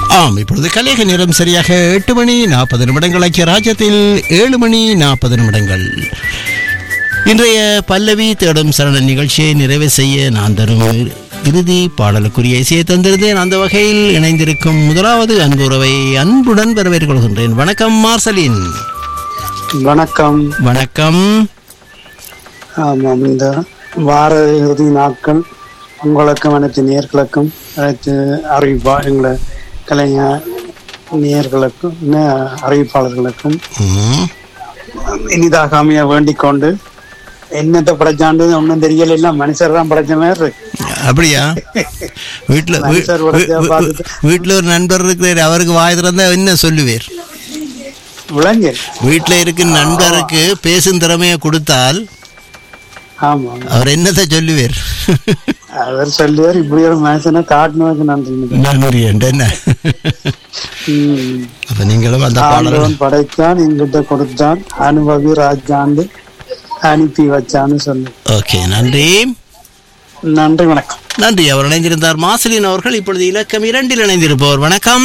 ஆம் இப்பொழுது கலியக நேரம் சரியாக எட்டு மணி நாற்பது நிமிடங்கள் ஐக்கிய ராஜ்யத்தில் ஏழு மணி நாற்பது நிமிடங்கள் இன்றைய பல்லவி தேடும் சரண நிகழ்ச்சியை நிறைவு செய்ய நான் தரும் இறுதி பாடலுக்குரிய இசையை தந்திருந்தேன் அந்த வகையில் இணைந்திருக்கும் முதலாவது அன்புறவை அன்புடன் வரவேற்றுக் கொள்கின்றேன் வணக்கம் மார்சலின் வணக்கம் வணக்கம் ஆமாம் இந்த வார இறுதி நாட்கள் உங்களுக்கும் அனைத்து நேர்களுக்கும் அனைத்து அறிவிப்பா எங்களை கலைஞர் நேர்களுக்கும் இன்னும் அறிவிப்பாளர்களுக்கும் ம், இனிதாக அமைய வேண்டிக் கொண்டு என்னத்தை படைச்சாண்டு ஒன்றும் தெரியல இல்ல மனுஷர் தான் படைச்ச மாதிரி இருக்கு அப்படியா வீட்டுல வீ- மனுஷர் வீ- படைச்சா வீ- பார்த்துட்டு. வீட்டுல ஒரு நண்பர் இருக்கிறார் அவருக்கு வாய் திறந்தா என்ன சொல்லுவேர் விளங்கு வீட்டுல இருக்க நண்பருக்கு பேசும் திறமையை கொடுத்தால் ஆமா அவர் என்னத்தை சொல்லுவேர் அவர் சொல்லுவார் இப்படி ஒரு மனுஷனை காட்டினதுக்கு நன்றி நன்றி என்று என்ன ம். அப்ப நீங்களும் அந்த பாடல் ஆண்டவன் படைத்தான் எங்கிட்ட கொடுத்தான் அனுபவி ராஜாண்டு அனுப்பி வச்சான்னு சொல்லு ஓகே நன்றி நன்றி வணக்கம் நன்றி அவர் இணைந்திருந்தார் மாசலின் அவர்கள் இப்பொழுது இலக்கம் இரண்டில் இணைந்திருப்பவர் வணக்கம்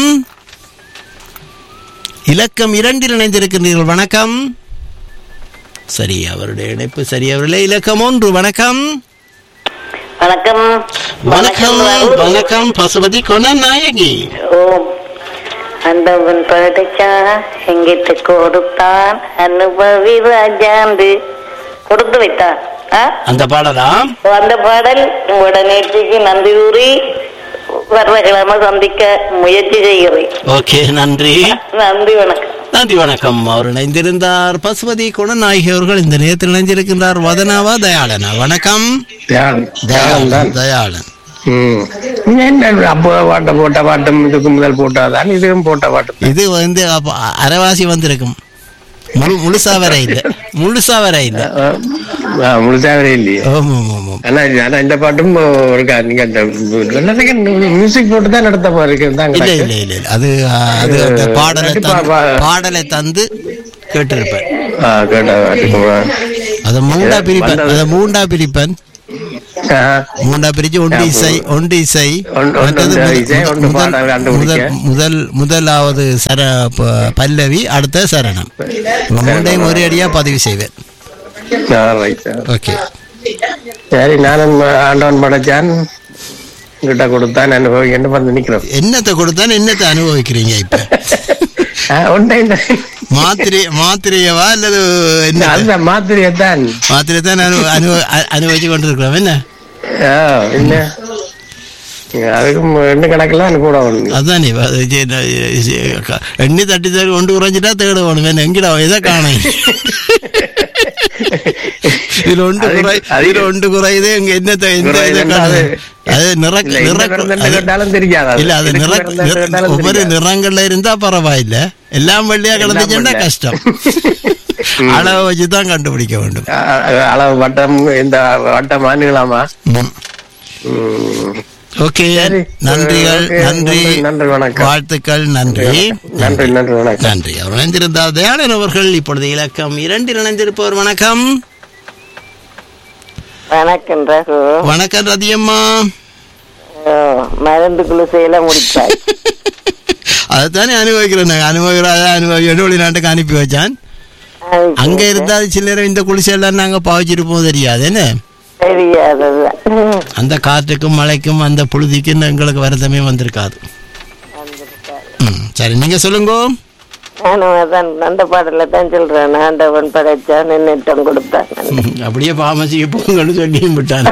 இலக்கம் இரண்டில் இணைந்திருக்கின்றீர்கள் வணக்கம் சரி அவருடைய இணைப்பு சரி அவர்களே இலக்கம் ஒன்று வணக்கம் வணக்கம் வணக்கம் ராகுல். வணக்கம் பசுபதி கொண நாயகி ஓம் அந்தவன் படைச்சா எங்கிட்ட கொடுத்தான் அனுபவி ராஜாண்டு கொடுத்து வைத்தான் ஆ? அந்த பாடலா ஓ, அந்த பாடல் உங்களோட நேர்ச்சிக்கு நன்றி கூறி வர்ற கிழமை சந்திக்க முயற்சி செய்கிறேன் ஓகே நன்றி நன்றி வணக்கம் நன்றி வணக்கம் அவர் இணைந்திருந்தார் பசுபதி குணநாயகி அவர்கள் இந்த நேரத்தில் இணைந்திருக்கின்றார் வதனாவா தயாளனா வணக்கம் தியானம் தியானம் தான் தயாளன் ம். நீங்க என்ன அப்போ பாட்டை போட்ட பாட்டும் இதுக்கு முதல் போட்டாதான் இதுவும் போட்ட பாட்டு இது வந்து அப்ப அரைவாசி வந்திருக்கும் முழு முழுசா வர இல்ல முழுசா வர இல்ல முழுசாவே இல்லையே ஆமா ஆமா ஆமா ஆனா ஆனா இந்த பாட்டும் இருக்கா நீங்க அந்த மியூசிக் போட்டு தான் நடத்த போறீங்க தான் இல்ல கணக்கு. இல்ல இல்ல இல்ல அது ஆ, அது அந்த பாடலை கண்டிப்பா, தந்து- பா- பாடலை தந்து கேட்டிருப்பேன் ஆ, கேட்டா பாட்டுக்குமா. அதை மூண்டா இது பிரிப்பேன் வந்தது. அதை மூண்டா பிரிப்பேன் ஆ, மூண்டா பிரிச்சு ஒன்று இசை ஒன்று இசை ஒன்று- ஒன்று மற்றது இந்த முத- இசை, ஒன்று முதல் பாடல் கண்டுபிடிக்க. முதல் முதல் முதலாவது சர ப- பல்லவி அடுத்த சரணம் இப்ப மூண்டையும் ஒரே அடியா பதிவு செய்வேன் ஆ, right, sir. ஓகே சரி நானும் ஆண்டவன் படைச்சான் கிட்ட கொடுத்தான் அனுபவிக்கன்னு வந்து நிக்கிறோம் என்னத்தை கொடுத்தாலும் என்னத்தை அனுபவிக்கிறீங்க இப்ப ஆ, உண்டை இந்த- மாத்திரை மாத்திரையவா அல்லது என்ன அதுதான் மாத்திரையத்தான் மாத்திரை தான் அனு அனு- அ- அனுபவிச்சு கொண்டிருக்கிறோம் என்ன ஆ, என்ன அதுக்கும் எண்ணு கணக்கெல்லாம் கூட ஒண்ணு அதானே இப்ப அது ஜெ- ந- ஜெ- க- எண்ணி தட்டி தட்டி ஒன்று குறைஞ்சிட்டா தேட வேணும் என்ன எங்கடா எதை காணும் இதுல ஒன்று அது- குறை அது- இதுல ஒன்று குறையுது இங்க என்னத்தை எந்த இதை குறையுதுன்னா காணும் அது- அது நிற இல்ல, இந்த நிற பிறந்தண்டு அது- கேட்டாலும் தெரியாது அது. இல்ல அது இதுக்கு நிற பிறந்தண்டு நிற- கேட்டாலும் ஒவ்வொரு தெரியாது. நிறங்கள்ல இருந்தா பரவாயில்ல எல்லாம் வெள்ளையா கிடந்துச்சுன்னா வெள்ளை. கஷ்டம் அளவை வச்சு தான் கண்டுபிடிக்க வேண்டும் அ- அ- அளவு வட்டம் இந்த வட்டம் ஆண்டுகளாமா ம். ஓகே சரி. நன்றிகள் ஓகே, நன்றி நன்றி, நன்றி, வணக்கம். வாழ்த்துக்கள் நன்றி நன்றி நன்றி வணக்கம் நன்றி அவர் இணைந்திருந்தார் தயாளன் அவர்கள் இப்பொழுது இலக்கம் இரண்டில் இணைந்திருப்பவர் வணக்கம் வணக்கம் ரகு வணக்கம் ரதியம்மா ஓ, மருந்து குளிசையில முடிச்சாய் அதுதானே அனுபவிக்கிறேன் நாங்க அனுபவிக்கிறாத அனுபவி வெளிநாட்டுக்கு அனுப்பி வச்சான் அங்க இருந்தா சில நேரம் இந்த குளிசையெல்லாம் நாங்க பாவிச்சிருப்போம் தெரியாது என்ன தெரியாததுதான் அந்த காற்றுக்கும் மழைக்கும் அந்த புழுதிக்கும் எங்களுக்கு வருத்தமே வந்திருக்காது ம் சரி நீங்க சொல்லுங்க நானும் அதான் அந்த பாடல தான் சொல்றேன் ஆண்டவன் படைச்சான் நின்னுட்டம் கொடுத்தான் ம், அப்படியே பாமசிக்கு போங்கன்னு சொல்லியும் விட்டான்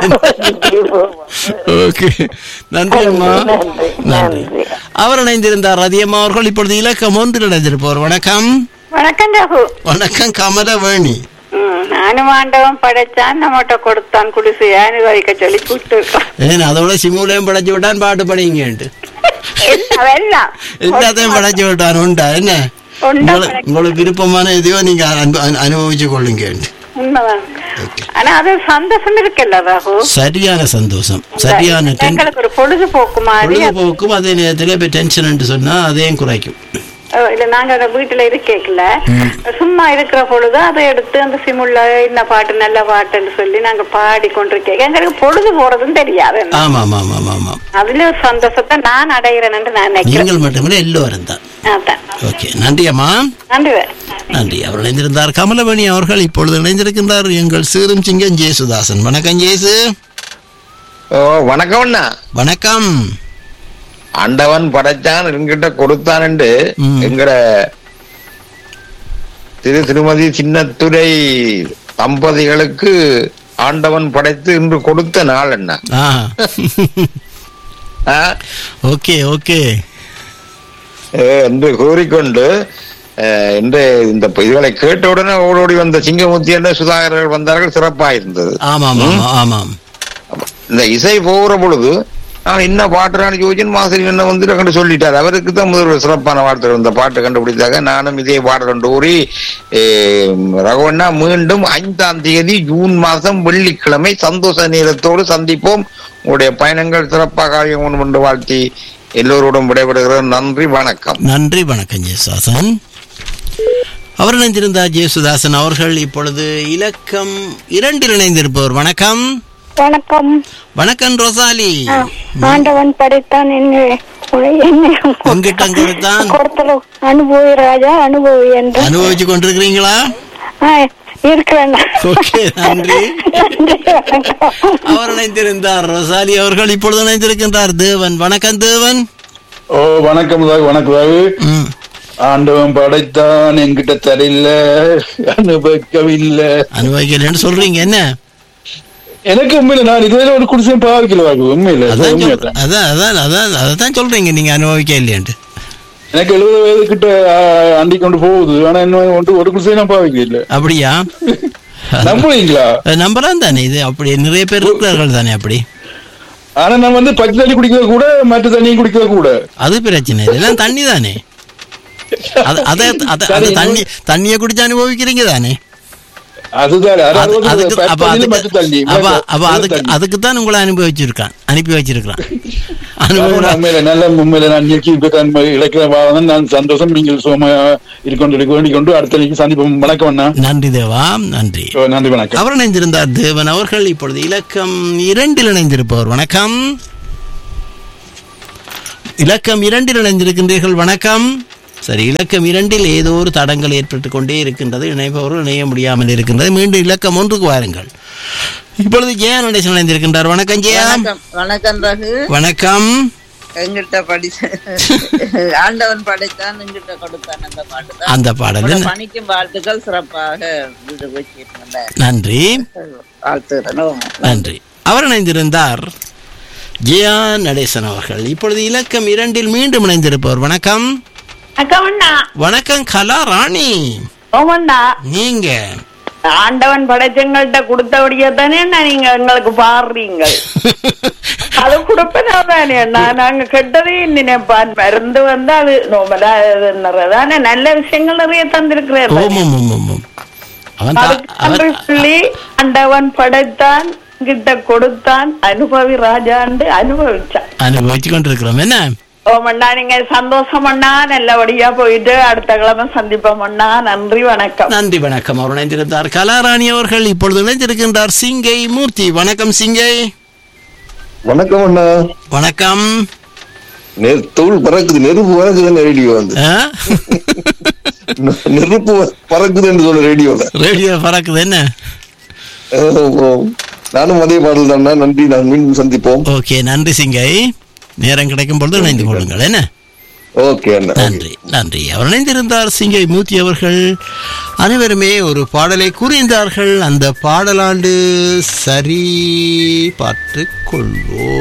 ஓகே நன்றி அம்மா நன்றி, நன்றி நன்றி. அவர் இணைந்திருந்தார் ரதியம்மா அவர்கள் இப்பொழுது இலக்கம் ஒன்றில் இணைந்திருப்பவர் வணக்கம் வணக்கம் ரகு வணக்கம் கமலவேணி ம், நானும் ஆண்டவன் படைச்சான் நம்மகிட்ட கொடுத்தான் குடிசை அனுபவிக்க சொல்லி கூப்பிட்டு இருக்கோம் ஏன் அதோட சிமுலையும் படைச்சு விட்டான் பாட்டு படிங்கன்ட்டு எல்லாம் எல்லாம் எல்லாத்தையும் படைச்சு விட்டான் உண்டா என்ன உண்டா உங்களுக்கு- படைச்சு- உங்களுக்கு விருப்பமான எதையோ நீங்க அனு- அனு- அனுபவிச்சு கொள்ளுங்க உண்மைதான் ஆனா அது சந்தோஷம் இருக்குல்ல ரகு சரியான சந்தோஷம் சரியான டென் எங்களுக்கு ஒரு பொழுதுபோக்கு மாதிரி பொழுதுபோக்கும் அதே நேரத்தில் இப்போ டென்ஷன் சொன்னா அதையும் குறைக்கும் அஹ், இல்ல நாங்க அங்க வீட்டுல இருக்கேக்கல சும்மா இருக்கிற பொழுது அதை எடுத்து அந்த சிமுள்ள இந்த பாட்டு நல்ல பாட்டுன்னு சொல்லி நாங்க பாடி கொண்டிருக்கேன் எங்களுக்கு பொழுது போறதும் தெரியாது என்ன. ஆமா ஆமா ஆமா ஆமா ஆமா அதுல ஒரு சந்தோஷத்தை நான் அடைகிறேன்னு நான் நினைக்கிறேன் நீங்கள் மட்டுமில்லை எல்லோரும் தான் அதான் ஓகே நன்றி அம்மா நன்றி நன்றி அவர் இணைந்திருந்தார் கமலமணி அவர்கள் இப்பொழுது இணைந்திருக்கின்றார் எங்கள் சீரும் சிங்கம் ஜேசுதாசன் வணக்கம் ஜேசு ஓ வணக்கம் அண்ணா வணக்கம் ஆண்டவன் படைச்சான் என்கிட்ட கொடுத்தான்ண்டு ம். எங்கட திரு திருமதி சின்னத்துரை தம்பதிகளுக்கு ஆண்டவன் படைத்து இன்று கொடுத்த நாள் என்ன ஆ ஆ? ஓகே ஓகே ஏ, என்று கூறிக்கொண்டு அஹ், இன்று இந்த இதுகளை கேட்ட உடனே ஓடோடி வந்த சிங்கமூர்த்தி என்ற சுதாகர்கள் வந்தார்கள் சிறப்பாக இருந்தது ஆமாம் ஆமாம் ஆமாம் இந்த இசை போகிற பொழுது நான் என்ன பாட்டுறான்னு யோசிச்சு மாசரி என்ன வந்துட்டு கண்டு சொல்லிட்டார் அவருக்கு தான் முதல் சிறப்பான வார்த்தை இந்த பாட்டு கண்டுபிடித்தாங்க நானும் இதே பாடல் கூறி ரகுவண்ணா மீண்டும் ஐந்தாம் தேதி ஜூன் மாதம் வெள்ளிக்கிழமை சந்தோஷ நேரத்தோடு சந்திப்போம் உங்களுடைய பயணங்கள் சிறப்பாக ஆகும் என்று வாழ்த்தி எல்லோரோடும் விடைபெறுகிறேன் நன்றி வணக்கம் நன்றி வணக்கம் ஜேசுதாசன் அவர் இணைந்திருந்தார் ஜேசுதாசன் அவர்கள் இப்பொழுது இலக்கம் இரண்டில் இணைந்திருப்பவர் வணக்கம் வணக்கம் வணக்கம் ரோசாலி ஆ, ஆண்டவன் படைத்தான் என்ன உங்கிட்ட கொடுத்தான் கொடுத்தல அனுபவி ராஜா அனுபவி என்று அனுபவிச்சு கொண்டிருக்கிறீங்களா ஆ, இருக்கிறேன் ஓகே நன்றி நன்றி, வணக்கம். அவர் இணைந்திருந்தார் ரோசாலி அவர்கள் இப்பொழுது இணைந்திருக்கின்றார் தேவன் வணக்கம் தேவன் ஓ வணக்கம் ராகு வணக்கம் ராகு ம். ஆண்டவன் படைத்தான் என்கிட்ட தரையில அனுபவிக்கவில்லை அனுபவிக்கலன்னு சொல்றீங்க என்ன எனக்கு உண்மையில நான் இதுவரை ஒரு குடிசையும் பாவிக்கல ராகு உண்மையில அது அதான் உண்மையா சொல்ற- தான். அதான் அதான் அதான் அதான் சொல்றீங்க நீங்க அனுபவிக்க இல்லையான்ட்டு எனக்கு எழுபது வயது கிட்ட ஆ, அண்டி கொண்டு போகுது ஆனா என்ன ஒன்று ஒரு குடிசையும் நான் பாவிக்க இல்ல அப்படியா நம்புவீங்களா நம்பலாம் தானே இது அப்படி நிறைய பேர் இருக்கிறார்கள் தானே அப்படி ஆனா நான் வந்து பச்சை தண்ணி குடிக்க கூட மற்ற தண்ணியும் குடிக்க கூட அது பிரச்சனை இதெல்லாம் தண்ணி தானே அது அதை அதை சரி, அதை தண்ணி தண்ணியை குடிச்சு அனுபவிக்கிறீங்க தானே அதுதான் அது- அதாவது அதுக்கு பச்சை அப்ப தண்ணியில அதுக்கு மற்ற தண்ணி அப்ப மற்ற- அப்ப மற்ற அதுக்கு தண்ணி. அதுக்கு தான் உங்களை அனுபவிச்சிருக்கான் அனுப்பி வச்சிருக்கான் ஆமா, அனுபவம் உண்மையில நல்ல உண்மையில நான் நிகழ்ச்சி பெற்ற இலக்கிய பாவம் நான் சந்தோஷம் நீங்கள் சுகமா இருக்கொண்டு இருக்க வேண்டிக் கொண்டு அடுத்த நிகழ்ச்சி சந்திப்போம் வணக்கம் அண்ணா நன்றி தேவா நன்றி ஓ, நன்றி வணக்கம் அவர் இணைந்திருந்தார் தேவன் அவர்கள் இப்பொழுது இலக்கம் இரண்டில் இணைந்திருப்பவர் வணக்கம் இலக்கம் இரண்டில் இணைந்திருக்கின்றீர்கள் வணக்கம் சரி இலக்கம் இரண்டில் ஏதோ ஒரு தடங்கள் ஏற்பட்டுக் கொண்டே இருக்கின்றது இணைப்பவர்கள் இணைய முடியாமல் இருக்கின்றது மீண்டும் இலக்கம் ஒன்றுக்கு வாருங்கள் இப்பொழுது ஜெயா நடேசன் இணைந்திருக்கின்றார் வணக்கம் ஜெயா வணக்கம் வணக்கம் ரகு வணக்கம் எங்கிட்ட படிச்ச ஆண்டவன் படைத்தான் எங்கிட்ட கொடுத்தான் அந்த பாட்டு தான் அந்த பாடல் உங்களோட என்ன? பணிக்கும் வாழ்த்துக்கள் சிறப்பாக இது வச்சிருக்கல நன்றி வாழ்த்துகிறோம் நன்றி அவர் இணைந்திருந்தார் ஜெயா நடேசன் அவர்கள் இப்பொழுது இலக்கம் இரண்டில் மீண்டும் இணைந்திருப்பவர் வணக்கம் அக்கா வணக்கம் கலா ராணி ஓமண்ணா நீங்க ஆண்டவன் படைச்சங்கள்ட்ட கொடுத்தபடியே தானே நீங்க எங்களுக்கு பாடுறீங்க அது கொடுப்பனா தானே அண்ணா நாங்க கெட்டதே நினைப்பான் மருந்து வந்து அது நோமலா தானே நல்ல விஷயங்கள் நிறைய தந்திருக்கிறார் ஓம் ஓம் ஓம் ஓம் ஓம். அவன் தா- அதுக்கு அவன் நன்றி சொல்லி ஆண்டவன் படைத்தான் கிட்ட கொடுத்தான் அனுபவி ராஜாண்டு அனுபவிச்சான் அனுபவிச்சு கொண்டிருக்கிறோம் என்ன ஓமண்ணா நீங்க சந்தோஷமண்ணா நல்லபடியா போயிட்டு அடுத்த கிழமை சந்திப்போமண்ணா நன்றி வணக்கம் நன்றி வணக்கம் அவர் இணைந்திருந்தார் கலாராணி அவர்கள் இப்பொழுது இணைந்திருக்கின்றார் சிங்கை மூர்த்தி வணக்கம் சிங்கை வணக்கம் அண்ணா வணக்கம் நெ- தூள் பறக்குது நெருப்பு பறக்குதுன்னு ரேடியோ வந்து ஆ? நெருப்பு பறக்குதுன்னு சொல்ல ரேடியோல ரேடியோ பறக்குது என்ன நானும் அதே பாடல் தான் நன்றி நான் மீண்டும் சந்திப்போம் ஓகே நன்றி சிங்கை நேரம் கிடைக்கும் பொழுது இணைந்து கொள்ளுங்கள் என்ன ஓகே அண்ணா நன்றி நன்றி அவர் இணைந்திருந்தார் சிங்கை மூர்த்தி அவர்கள் அனைவருமே ஒரு பாடலை கூறியிருந்தார்கள் அந்த பாடலாண்டு சரி பார்த்து கொள்வோம்